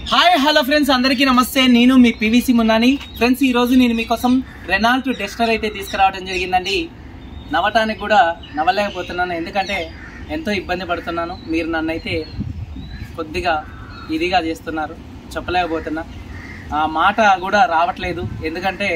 Hi hello friends అందరికీ నమస్తే నేను మీ పివిసి మున్నాని ఫ్రెండ్స్ ఈ రోజు నేను మీకోసం రెనాల్ట్ డెస్టర్ అయితే తీసుకురావడం జరిగిందండి నవ్వటానికి కూడా నవ్వలేకపోతున్నాను ఎందుకంటే ఎంతో ఇబ్బంది పడుతున్నాను మీరు నన్ను అయితే కొద్దిగా ఇదిగా చేస్తున్నారు చెప్పలేకపోతున్నా ఆ మాట కూడా రావట్లేదు ఎందుకంటే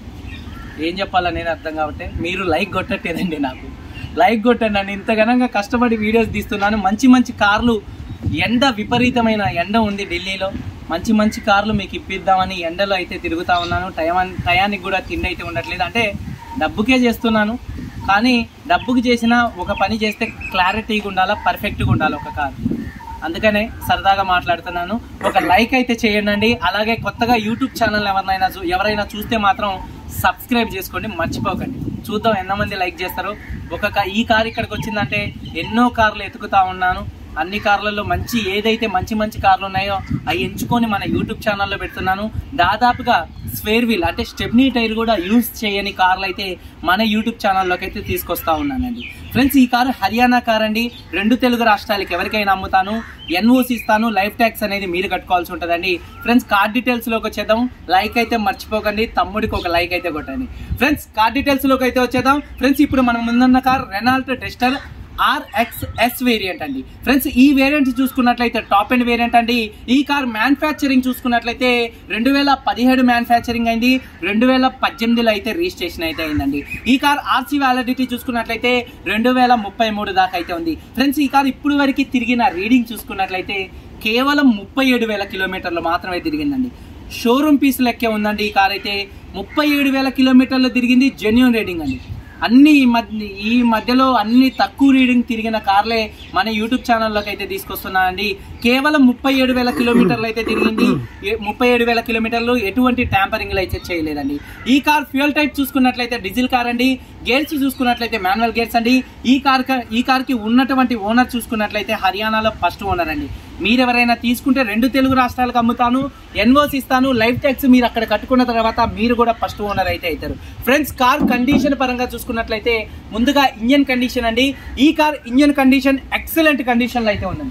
ఏం చెప్పాలో నేను అర్థం కాబట్టి మీరు లైక్ కొట్టట్లేదండి నాకు లైక్ కొట్టండి అండి ఇంత ఘనంగా కష్టపడి వీడియోస్ తీస్తున్నాను మంచి మంచి కార్లు ఎండ విపరీతమైన ఎండ ఉంది ఢిల్లీలో మంచి మంచి కార్లు మీకు ఇప్పిద్దామని ఎండలో అయితే తిరుగుతా ఉన్నాను టయాన్ టయానికి కూడా తిండి అయితే ఉండట్లేదు అంటే డబ్బుకే చేస్తున్నాను కానీ డబ్బుకి చేసిన ఒక పని చేస్తే క్లారిటీగా ఉండాలా పర్ఫెక్ట్గా ఉండాలి ఒక కార్ అందుకనే సరదాగా మాట్లాడుతున్నాను ఒక లైక్ అయితే చేయండి అలాగే కొత్తగా యూట్యూబ్ ఛానల్ ఎవరినైనా చూ- ఎవరైనా చూస్తే మాత్రం సబ్స్క్రైబ్ చేసుకోండి మర్చిపోకండి చూద్దాం ఎంతమంది లైక్ చేస్తారో ఒక కా- ఈ కార్ ఇక్కడికి వచ్చిందంటే ఎన్నో కార్లు ఎతుకుతా ఉన్నాను అన్ని కార్లలో మంచి ఏదైతే మంచి మంచి కార్లు ఉన్నాయో అవి ఎంచుకొని మన యూట్యూబ్ ఛానల్లో పెడుతున్నాను దాదాపుగా స్వేర్ వీల్ అంటే స్టెప్నీ టైర్ కూడా యూజ్ చేయని కార్లు అయితే మన యూట్యూబ్ ఛానల్లోకి అయితే తీసుకొస్తా ఉన్నానండి ఫ్రెండ్స్ ఈ కారు హర్యానా కార్ అండి రెండు తెలుగు రాష్ట్రాలకి ఎవరికైనా అమ్ముతాను ఎన్ఓసి ఇస్తాను లైఫ్ ట్యాక్స్ అనేది మీరు కట్టుకోవాల్సి ఉంటుందండి ఫ్రెండ్స్ కార్ డీటెయిల్స్ లోకి వచ్చేద్దాం లైక్ అయితే మర్చిపోకండి తమ్ముడికి ఒక లైక్ అయితే కొట్టండి ఫ్రెండ్స్ కార్ డీటెయిల్స్ లోకి అయితే వచ్చేద్దాం ఫ్రెండ్స్ ఇప్పుడు మనం ముందున్న car Renault Duster RX S variant అండి ఫ్రెండ్స్ ఈ వేరియంట్ చూసుకున్నట్లయితే టాప్ ఎండ్ వేరియంట్ అండి ఈ కార్ మ్యానుఫ్యాక్చరింగ్ చూసుకున్నట్లయితే రెండు వేల పదిహేడు మ్యానుఫ్యాక్చరింగ్ అయింది రెండు వేల పద్దెనిమిదిలో అయితే రిజిస్ట్రేషన్ అయితే అయిందండి ఈ కార్ ఆర్సీ వ్యాలిడిటీ చూసుకున్నట్లయితే రెండు వేల ముప్పై మూడు దాకా అయితే ఉంది ఫ్రెండ్స్ ఈ కార్ ఇప్పుడు వరకు తిరిగిన రీడింగ్ చూసుకున్నట్లయితే కేవలం ముప్పై ఏడు వేల కిలోమీటర్లు మాత్రమే తిరిగిందండి షోరూమ్ పీస్ లెక్కే ఉందండి ఈ కార్ అయితే ముప్పై ఏడు వేల కిలోమీటర్లు తిరిగింది జెన్యున్ రేటింగ్ అండి అన్ని ఈ మధ్య ఈ మధ్యలో అన్ని తక్కువ రీడింగ్ తిరిగిన కార్లే మన యూట్యూబ్ ఛానల్లోకి అయితే తీసుకొస్తున్నానండి కేవలం ముప్పై ఏడు వేల కిలోమీటర్లు అయితే తిరిగింది ఏ- ముప్పై ఏడు వేల కిలోమీటర్లు ఎటువంటి ట్యాంపరింగ్లు అయితే చేయలేదండి ఈ కార్ ఫ్యూయల్ టైప్ చూసుకున్నట్లయితే డీజిల్ కార్ అండి గేర్స్ చూసుకున్నట్లయితే మాన్యువల్ గేర్స్ అండి ఈ కార్ క- ఈ కార్ కి ఉన్నటువంటి ఓనర్ చూసుకున్నట్లయితే హర్యానాలో ఫస్ట్ ఓనర్ అండి మీరు ఎవరైనా తీసుకుంటే రెండు తెలుగు రాష్ట్రాలకు అమ్ముతాను ఎన్ఓసి ఇస్తాను లైఫ్ ట్యాక్స్ మీరు అక్కడ కట్టుకున్న తర్వాత మీరు కూడా ఫస్ట్ ఓనర్ అయితే అవుతారు ఫ్రెండ్స్ కార్ కండిషన్ పరంగా చూసుకున్నట్లయితే ముందుగా ఇంజన్ కండిషన్ అండి ఈ కార్ ఇంజన్ కండిషన్ ఎక్సలెంట్ కండిషన్లో అయితే ఉందండి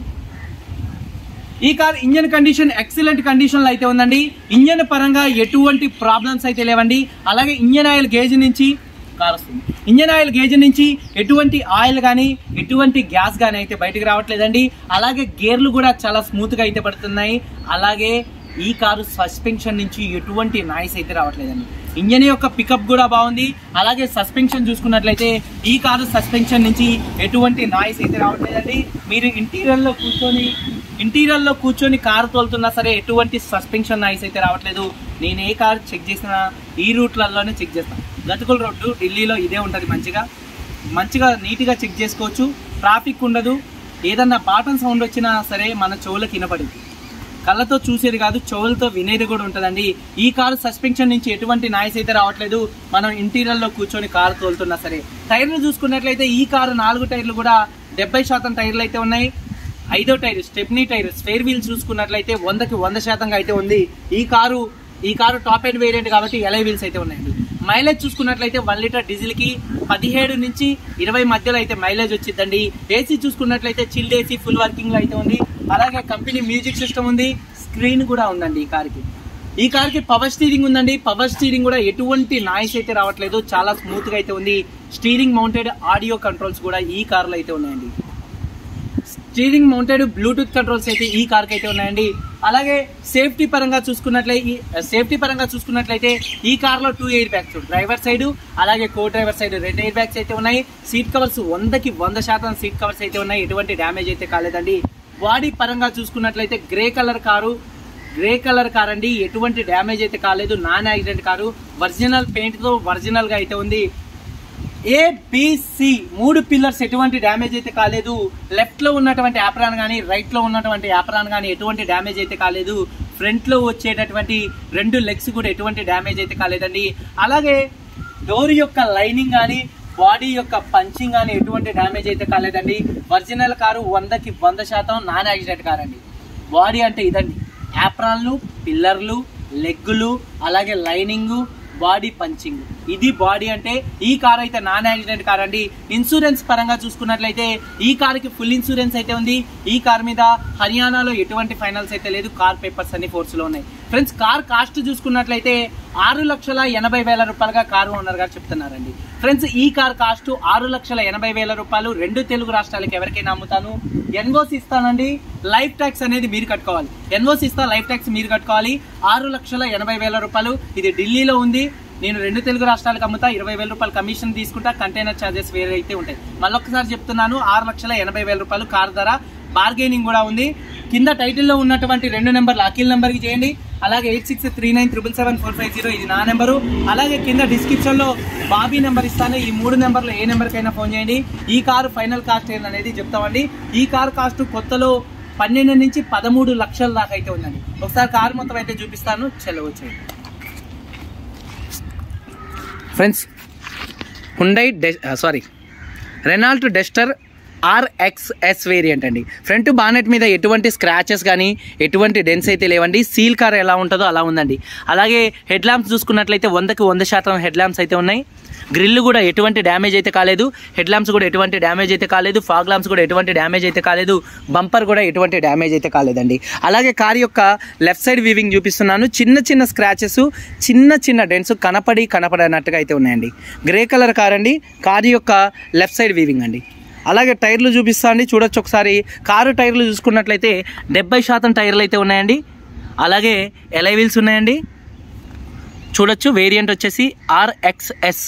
ఈ car engine condition excellent condition లో అయితే ఉందండి ఇంజన్ పరంగా ఎటువంటి ప్రాబ్లమ్స్ అయితే లేవండి అలాగే ఇంజన్ ఆయిల్ గేజ్ నుంచి కార్ వస్తుంది ఇంజన్ ఆయిల్ గేజ్ నుంచి ఎటువంటి ఆయిల్ కానీ ఎటువంటి గ్యాస్ కానీ అయితే బయటకు రావట్లేదండి అలాగే గేర్లు కూడా చాలా స్మూత్ గా అయితే పడుతున్నాయి అలాగే ఈ కారు సస్పెన్షన్ నుంచి ఎటువంటి నాయిస్ అయితే రావట్లేదండి ఇంజన్ యొక్క పికప్ కూడా బాగుంది అలాగే సస్పెన్షన్ చూసుకున్నట్లయితే ఈ కారు సస్పెన్షన్ నుంచి ఎటువంటి నాయిస్ అయితే రావట్లేదండి మీరు ఇంటీరియర్ లో కూర్చొని ఇంటీరియర్ లో కూర్చొని కారు తోలుతున్నా సరే ఎటువంటి సస్పెన్షన్ నాయిస్ అయితే రావట్లేదు నేను ఏ కార్ చెక్ చేసినా ఈ రూట్లలోనే చెక్ చేస్తాను గతుకుల రోడ్డు ఢిల్లీలో ఇదే ఉంటుంది మంచిగా మంచిగా నీట్గా చెక్ చేసుకోవచ్చు ట్రాఫిక్ ఉండదు ఏదన్నా బాటన్ సౌండ్ వచ్చినా సరే మన చెవులకు వినపడింది కళ్ళతో చూసేది కాదు చెవులతో వినేది కూడా ఉంటుందండి ఈ కారు సస్పెన్షన్ నుంచి ఎటువంటి నాయిస్ అయితే రావట్లేదు మనం ఇంటీరియర్ లో కూర్చొని కారు తోలుతున్నా సరే టైర్లు చూసుకున్నట్లయితే ఈ కారు నాలుగు టైర్లు కూడా డెబ్బై శాతం టైర్లు అయితే ఉన్నాయి ఐదో tyre stepney tyre spare wheel చూసుకున్నట్లయితే వందకి వంద శాతంగా అయితే ఉంది ఈ కారు ఈ కారు టాప్ ఎండ్ వేరియంట్ కాబట్టి ఎలై వీల్స్ అయితే ఉన్నాయండి మైలేజ్ చూసుకున్నట్లయితే వన్ లీటర్ డీజిల్ కి పదిహేడు నుంచి ఇరవై మధ్యలో అయితే మైలేజ్ వచ్చిందండి ఏసీ చూసుకున్నట్లయితే చిల్డ్ ఏసీ ఫుల్ వర్కింగ్ లో అయితే ఉంది అలాగే కంపెనీ మ్యూజిక్ సిస్టమ్ ఉంది స్క్రీన్ కూడా ఉందండి ఈ కార్కి ఈ కార్కి పవర్ స్టీరింగ్ ఉందండి పవర్ స్టీరింగ్ కూడా ఎటువంటి నాయిస్ అయితే రావట్లేదు చాలా స్మూత్ గా అయితే ఉంది స్టీరింగ్ మౌంటెడ్ ఆడియో కంట్రోల్స్ కూడా ఈ కార్లో అయితే ఉన్నాయండి స్టీరింగ్ మౌంటెడ్ బ్లూటూత్ కంట్రోల్స్ అయితే ఈ కార్కి అయితే ఉన్నాయండి అలాగే సేఫ్టీ పరంగా చూసుకున్నట్లయితే సేఫ్టీ పరంగా చూసుకున్నట్లయితే ఈ కార్లో two airbags driver side అలాగే కో డ్రైవర్ సైడ్ రెండు ఎయిర్ బ్యాగ్స్ అయితే ఉన్నాయి సీట్ కవర్స్ వందకి వంద శాతం సీట్ కవర్స్ అయితే ఉన్నాయి ఎటువంటి డ్యామేజ్ అయితే కాలేదండి బాడీ పరంగా చూసుకున్నట్లయితే grey colour car grey colour car అండి ఎటువంటి డ్యామేజ్ అయితే కాలేదు non accident car original paint తో ఒరిజినల్ గా అయితే ఉంది ఏబిసి మూడు పిల్లర్స్ ఎటువంటి డ్యామేజ్ అయితే కాలేదు లెఫ్ట్ లో ఉన్నటువంటి యాప్రాన్ కానీ రైట్ లో ఉన్నటువంటి యాప్రాన్ కానీ ఎటువంటి డ్యామేజ్ అయితే కాలేదు ఫ్రంట్ లో వచ్చేటటువంటి రెండు లెగ్స్ కూడా ఎటువంటి డ్యామేజ్ అయితే కాలేదండి అలాగే డోర్ యొక్క లైనింగ్ కానీ బాడీ యొక్క పంచింగ్ కానీ ఎటువంటి డ్యామేజ్ అయితే కాలేదండి ఒరిజినల్ కారు వందకి వంద శాతం నాన్ యాక్సిడెంట్ కార్ అండి బాడీ అంటే ఇదండి యాప్రాన్లు పిల్లర్లు లెగ్గులు అలాగే లైనింగ్ బాడీ పంచింగ్ ఇది బాడీ అంటే ఈ కార్ అయితే నాన్ యాక్సిడెంట్ కార్ అండి ఇన్సూరెన్స్ పరంగా చూసుకున్నట్లయితే ఈ కార్కి ఫుల్ ఇన్సూరెన్స్ అయితే ఉంది ఈ కార్ మీద హర్యానాలో ఎటువంటి ఫైనల్స్ అయితే లేదు కార్ పేపర్స్ అన్ని ఫోర్స్ లో ఉన్నాయి ఫ్రెండ్స్ కార్ కాస్ట్ చూసుకున్నట్లయితే ఆరు లక్షల ఎనభై వేల రూపాయలుగా కారు ఓనర్ గారు చెప్తున్నారండి ఫ్రెండ్స్ ఈ కార్ కాస్ట్ ఆరు లక్షల ఎనభై వేల రూపాయలు రెండు తెలుగు రాష్ట్రాలకు ఎవరికైనా అమ్ముతాను ఎన్ఓసి ఇస్తానండి లైఫ్ ట్యాక్స్ అనేది మీరు కట్టుకోవాలి ఎన్ఓసి ఇస్తా లైఫ్ ట్యాక్స్ మీరు కట్టుకోవాలి ఆరు లక్షల ఎనభై వేల రూపాయలు ఇది ఢిల్లీలో ఉంది నేను రెండు తెలుగు రాష్ట్రాలకు అమ్ముతా ఇరవై వేల రూపాయలు కమిషన్ తీసుకుంటా కంటైనర్ ఛార్జెస్ వేరే అయితే ఉంటాయి మళ్ళొకసారి చెప్తున్నాను ఆరు లక్షల ఎనభై వేల రూపాయలు కార్ ధర బార్గెనింగ్ కూడా ఉంది కింద టైటిల్లో ఉన్నటువంటి రెండు నెంబర్లు అఖిల్ నెంబర్కి చేయండి అలాగే eight six three nine triple seven four five zero ఇది నా నెంబరు అలాగే కింద డిస్క్రిప్షన్లో బాబీ నెంబర్ ఇస్తాను ఈ మూడు నెంబర్లో ఏ నెంబర్కైనా ఫోన్ చేయండి ఈ కారు ఫైనల్ కాస్ట్ ఏంటనేది చెప్తామండి ఈ కారు కాస్ట్ కొత్తలో పన్నెండు నుంచి పదమూడు లక్షల దాకా అయితే ఉందండి ఒకసారి కారు మొత్తం అయితే చూపిస్తాను చెల్లవచ్చు ఫ్రెండ్స్ హుండై డె sorry Renault Duster RXS variant అండి ఫ్రంట్ బానెట్ మీద ఎటువంటి స్క్రాచెస్ కానీ ఎటువంటి డెన్స్ అయితే లేవండి సీల్ కార్ ఎలా ఉంటుందో అలా ఉందండి అలాగే హెడ్ ల్యాంప్స్ చూసుకున్నట్లయితే వందకి వంద శాతం హెడ్ ల్యాంప్స్ అయితే ఉన్నాయి గ్రిల్ కూడా ఎటువంటి డ్యామేజ్ అయితే కాలేదు హెడ్ ల్యాంప్స్ కూడా ఎటువంటి డ్యామేజ్ అయితే కాలేదు ఫాగ్ ల్యాంప్స్ కూడా ఎటువంటి డ్యామేజ్ అయితే కాలేదు బంపర్ కూడా ఎటువంటి డ్యామేజ్ అయితే కాలేదండి అలాగే కార్ యొక్క లెఫ్ట్ సైడ్ వీవింగ్ చూపిస్తున్నాను చిన్న చిన్న స్క్రాచెస్ చిన్న చిన్న డెన్స్ కనపడి కనపడనట్టుగా అయితే ఉన్నాయండి గ్రే కలర్ కార్ అండి కార్ యొక్క లెఫ్ట్ సైడ్ వీవింగ్ అండి అలాగే టైర్లు చూపిస్తా అండి చూడొచ్చు ఒకసారి కారు టైర్లు చూసుకున్నట్లయితే డెబ్బై శాతం టైర్లు అయితే ఉన్నాయండి అలాగే ఎలై వీల్స్ ఉన్నాయండి చూడొచ్చు వేరియంట్ వచ్చేసి ఆర్ఎక్స్ఎస్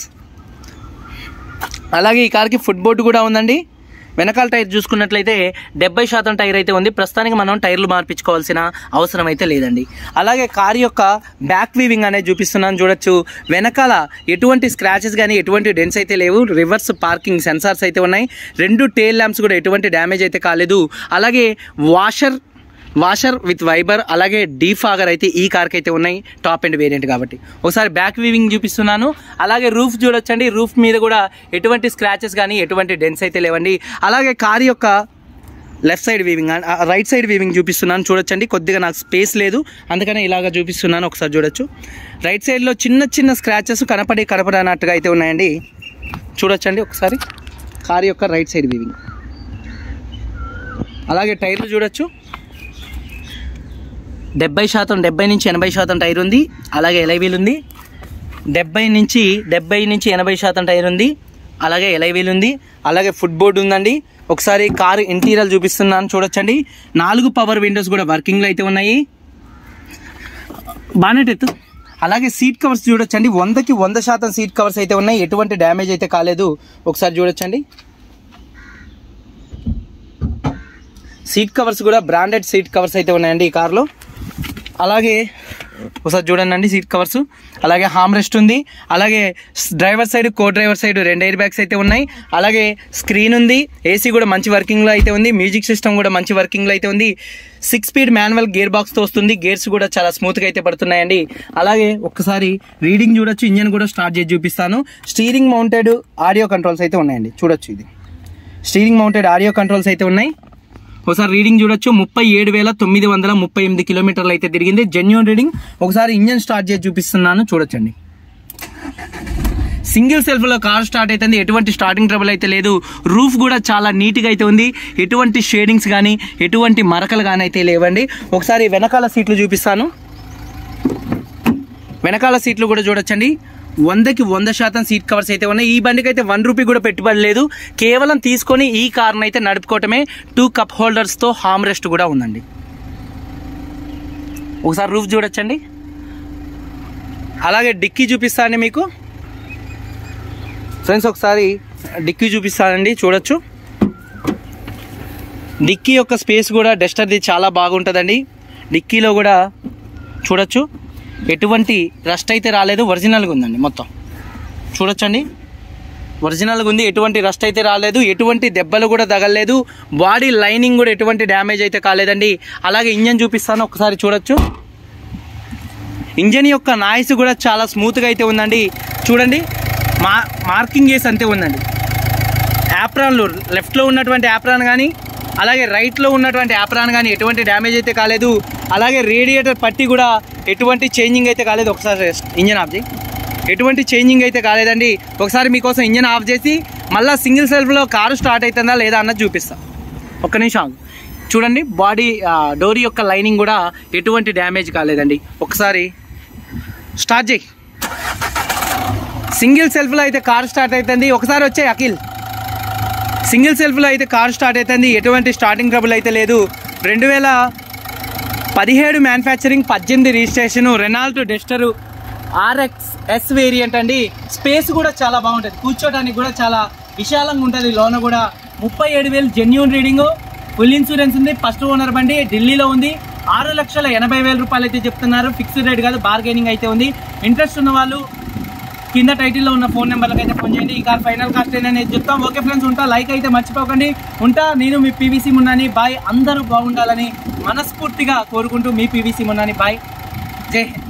అలాగే ఈ కార్కి ఫుట్ బోర్డు కూడా ఉందండి వెనకాల టైర్ చూసుకున్నట్లయితే డెబ్బై శాతం టైర్ అయితే ఉంది ప్రస్తుతానికి మనం టైర్లు మార్పించుకోవాల్సిన అవసరం అయితే లేదండి అలాగే కార్ యొక్క బ్యాక్ వీవింగ్ అనేది చూపిస్తున్నాను చూడొచ్చు వెనకాల ఎటువంటి స్క్రాచెస్ కానీ ఎటువంటి డెన్స్ అయితే లేవు రివర్స్ పార్కింగ్ సెన్సార్స్ అయితే ఉన్నాయి రెండు టేల్ ల్యాంప్స్ కూడా ఎటువంటి డ్యామేజ్ అయితే కాలేదు అలాగే వాషర్ వాషర్ విత్ వైబర్ అలాగే డీఫాగర్ అయితే ఈ కార్కి అయితే ఉన్నాయి టాప్ అండ్ వేరియంట్ కాబట్టి ఒకసారి బ్యాక్ వీవింగ్ చూపిస్తున్నాను అలాగే రూఫ్ చూడొచ్చండి రూఫ్ మీద కూడా ఎటువంటి స్క్రాచెస్ కానీ ఎటువంటి డెన్స్ అయితే లేవండి అలాగే కార్ యొక్క left side viewing right side viewing చూపిస్తున్నాను చూడొచ్చండి కొద్దిగా నాకు స్పేస్ లేదు అందుకనే ఇలాగ చూపిస్తున్నాను ఒకసారి చూడొచ్చు రైట్ సైడ్లో చిన్న చిన్న స్క్రాచెస్ కనపడి కనపడనట్టుగా అయితే ఉన్నాయండి చూడొచ్చండి ఒకసారి కార్ యొక్క రైట్ సైడ్ వీవింగ్ అలాగే టైర్లు చూడొచ్చు డెబ్బై శాతం డెబ్బై నుంచి ఎనభై శాతం టైర్ ఉంది అలాగే ఎలైవీల్ ఉంది డెబ్బై నుంచి డెబ్బై నుంచి ఎనభై శాతం టైర్ ఉంది అలాగే ఎలైవీల్ ఉంది అలాగే ఫుట్ బోర్డ్ ఉందండి ఒకసారి కారు ఇంటీరియర్ చూపిస్తున్నాను చూడొచ్చండి నాలుగు పవర్ విండోస్ కూడా వర్కింగ్లో అయితే ఉన్నాయి బానెట్ ఎత్తు అలాగే సీట్ కవర్స్ చూడొచ్చండి వందకి వంద శాతం సీట్ కవర్స్ అయితే ఉన్నాయి ఎటువంటి డ్యామేజ్ అయితే కాలేదు ఒకసారి చూడొచ్చండి సీట్ కవర్స్ కూడా బ్రాండెడ్ సీట్ కవర్స్ అయితే ఉన్నాయండి ఈ కార్లో అలాగే ఒకసారి చూడండి అండి సీట్ కవర్స్ అలాగే హామ్ రెస్ట్ ఉంది అలాగే driver side co driver side రెండు ఎయిర్ బ్యాగ్స్ అయితే ఉన్నాయి అలాగే స్క్రీన్ ఉంది ఏసీ కూడా మంచి వర్కింగ్లో అయితే ఉంది మ్యూజిక్ సిస్టమ్ కూడా మంచి వర్కింగ్లో అయితే ఉంది సిక్స్ స్పీడ్ మాన్యువల్ గేర్ బాక్స్తో వస్తుంది గేర్స్ కూడా చాలా స్మూత్గా అయితే పడుతున్నాయండి అలాగే ఒక్కసారి రీడింగ్ చూడొచ్చు ఇంజన్ కూడా స్టార్ట్ చేసి చూపిస్తాను స్టీరింగ్ మౌంటెడ్ ఆడియో కంట్రోల్స్ అయితే ఉన్నాయండి చూడొచ్చు ఇది స్టీరింగ్ మౌంటెడ్ ఆడియో కంట్రోల్స్ అయితే ఉన్నాయి ఒకసారి రీడింగ్ చూడొచ్చు ముప్పై ఏడు వేల తొమ్మిది వందల ముప్పై ఎనిమిది కిలోమీటర్లు అయితే తిరిగింది జెన్యున్ రీడింగ్ ఒకసారి ఇంజన్ స్టార్ట్ చేసి చూపిస్తున్నాను చూడొచ్చండి సింగిల్ సెల్ఫ్ లో కార్ స్టార్ట్ అవుతుంది ఎటువంటి స్టార్టింగ్ ట్రబుల్ అయితే లేదు రూఫ్ కూడా చాలా నీట్ గా అయితే ఉంది ఎటువంటి షేడింగ్స్ కానీ ఎటువంటి మరకలు కానీ అయితే లేవండి ఒకసారి వెనకాల సీట్లు చూపిస్తాను వెనకాల సీట్లు కూడా చూడొచ్చండి వందకి వంద శాతం సీట్ కవర్స్ అయితే ఉన్నాయి ఈ బండికి అయితే వన్ రూపీ కూడా పెట్టుబడి లేదు కేవలం తీసుకొని ఈ కార్ని అయితే నడుపుకోవటమే టూ కప్ హోల్డర్స్తో హామ్ రెస్ట్ కూడా ఉందండి ఒకసారి రూఫ్ చూడొచ్చండి అలాగే డిక్కీ చూపిస్తానండి మీకు ఫ్రెండ్స్ ఒకసారి డిక్కీ చూపిస్తానండి చూడొచ్చు డిక్కీ యొక్క స్పేస్ కూడా డస్టర్ది చాలా బాగుంటుందండి డిక్కీలో కూడా చూడొచ్చు ఎటువంటి రస్ట్ అయితే రాలేదు ఒరిజినల్గా ఉందండి మొత్తం చూడొచ్చండి ఒరిజినల్గా ఉంది ఎటువంటి రస్ట్ అయితే రాలేదు ఎటువంటి దెబ్బలు కూడా తగలలేదు బాడీ లైనింగ్ కూడా ఎటువంటి డ్యామేజ్ అయితే కాలేదండి అలాగే ఇంజన్ చూపిస్తాను ఒకసారి చూడొచ్చు ఇంజన్ యొక్క నాయిస్ కూడా చాలా స్మూత్గా అయితే ఉందండి చూడండి మా మార్కింగ్ చేసి అంతే ఉందండి యాప్రాన్లు లెఫ్ట్లో ఉన్నటువంటి యాప్రాన్ కానీ అలాగే రైట్లో ఉన్నటువంటి యాప్రాన్ కానీ ఎటువంటి డ్యామేజ్ అయితే కాలేదు అలాగే రేడియేటర్ పట్టి కూడా ఎటువంటి చేంజింగ్ అయితే కాలేదు ఒకసారి ఇంజన్ ఆఫ్ చేయి ఎటువంటి చేంజింగ్ అయితే కాలేదండి ఒకసారి మీకోసం ఇంజన్ ఆఫ్ చేసి మళ్ళీ సింగిల్ సెల్ఫ్లో కారు స్టార్ట్ అవుతుందా లేదా అన్నది చూపిస్తా ఒక్క నిమిషం ఆగు. చూడండి బాడీ డోరీ యొక్క లైనింగ్ కూడా ఎటువంటి డ్యామేజ్ కాలేదండి ఒకసారి స్టార్ట్ చేయి సింగిల్ సెల్ఫ్లో అయితే కార్ స్టార్ట్ అవుతుంది ఒకసారి వచ్చే అఖిల్ సింగిల్ సెల్ఫ్లో అయితే కార్ స్టార్ట్ అవుతుంది ఎటువంటి స్టార్టింగ్ ట్రబుల్ అయితే లేదు రెండు వేల పదిహేడు మ్యానుఫ్యాక్చరింగ్ పద్దెనిమిది registration Renault Duster RX S variant అండి స్పేస్ కూడా చాలా బాగుంటుంది కూర్చోడానికి కూడా చాలా విశాలంగా ఉంటుంది లోన కూడా ముప్పై ఏడు వేలు జెన్యున్ రీడింగ్ ఫుల్ ఇన్సూరెన్స్ ఉంది ఫస్ట్ ఓనర్ బండి ఢిల్లీలో ఉంది ఆరు లక్షల ఎనభై వేల రూపాయలు అయితే చెప్తున్నారు ఫిక్స్డ్ రేట్ కాదు బార్గెనింగ్ అయితే ఉంది ఇంట్రెస్ట్ ఉన్న వాళ్ళు కింద టైటిల్లో ఉన్న ఫోన్ నెంబర్లకు అయితే ఫోన్ చేయండి ఈ కార్ ఫైనల్ కాస్ట్ అనేది చెప్తాం ఓకే ఫ్రెండ్స్ ఉంటా లైక్ అయితే మర్చిపోకండి ఉంటా నేను మీ పీవీసీ మున్నాని బాయ్ అందరూ బాగుండాలని మనస్ఫూర్తిగా కోరుకుంటూ మీ పీవీసీ మున్నాని బాయ్ జై హింద్